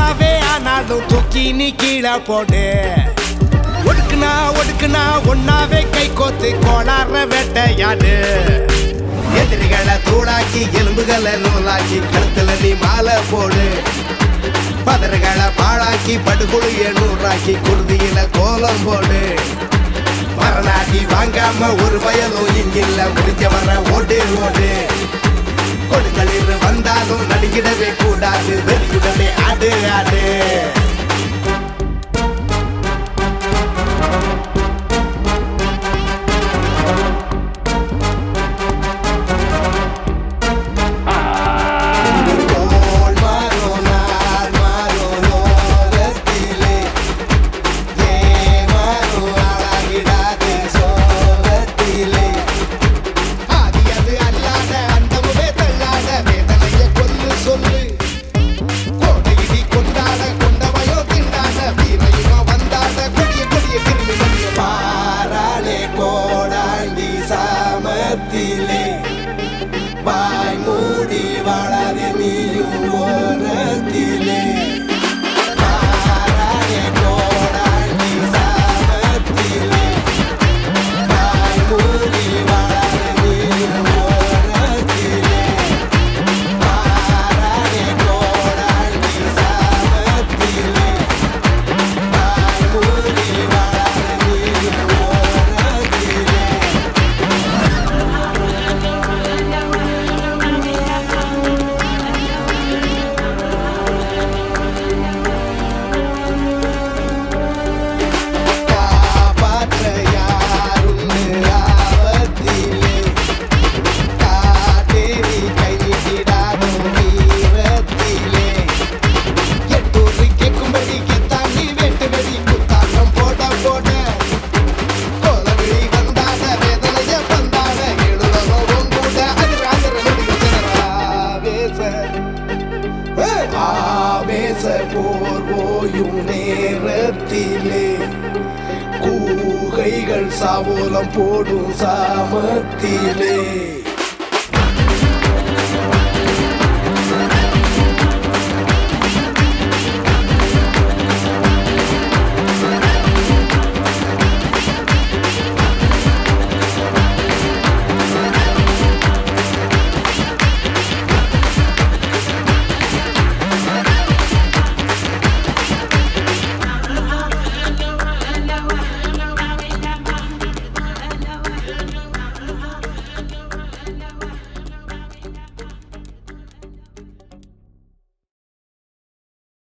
பொண்ணாவே ஆனாலும் தூக்கி நீ கீழே போடு ஒடுக்குனா ஒடுக்குனா ஒன்னாவே கை கோத்து கோளாற வேட்டையாடு எதிரிகளை தூளாக்கி எலும்புகளை நூலாக்கி கழுத்துல நீ மாலை போடு பதறுகளை பாழாக்கி படுகொலைய நூறாக்கி குருதியில கோலம் போடு மரணாட்டி வாங்காம ஒரு பயலும் இங்கில்ல முடிஞ்ச வர ஓடு ஓடு கொடுங்களில் வந்தாலும் நடுங்கிடவே கூடாது வெறியுடனே ஆடு ஆடு தோள் மாறோ நாள் மாறோ லோகத்திலே ஏமாறோ அழகிடாது சோகத்திலே ஆதியது அல்லாத அண்டமுமே தள்ளாத வேதனைய கொல்லு சொல்லு கோடையிடி கொண்டாட கொண்டவையோ திண்டாட வீரையுமா வந்தாட கொடிய கொடிய கிருமி கொடிய பாராளே கோடாண்டி சாமத்திலே வாய் மூடி வாழாதே நீயும் ஓரத்திலே பாராளே கோடாண்டி சாமத்திலே வாய் மூடி வாழாதே நீயும் ஓரத்திலே பாராளே கோடாண்டி சாமத்திலே வாய் மூடி வாழாதே நீயும் ஓரத்திலே காப்பாற்ற யாருண்டு ஆபத்திலே காட்டேரி கையிடாதோ வீரத்திலே எட்டூரு கேட்கும்படி கெத்தாண்டி வெட்டு வெடி குத்தாட்டம் போட போட கோலவிழி வந்தாட வேதனைய வந்தாட எழுதவும் கூட அது ஆவேச ஆவேச போர் ஓயும் நேரத்திலே கூகைகள் சாவோலம் போடும் சாமத்திலே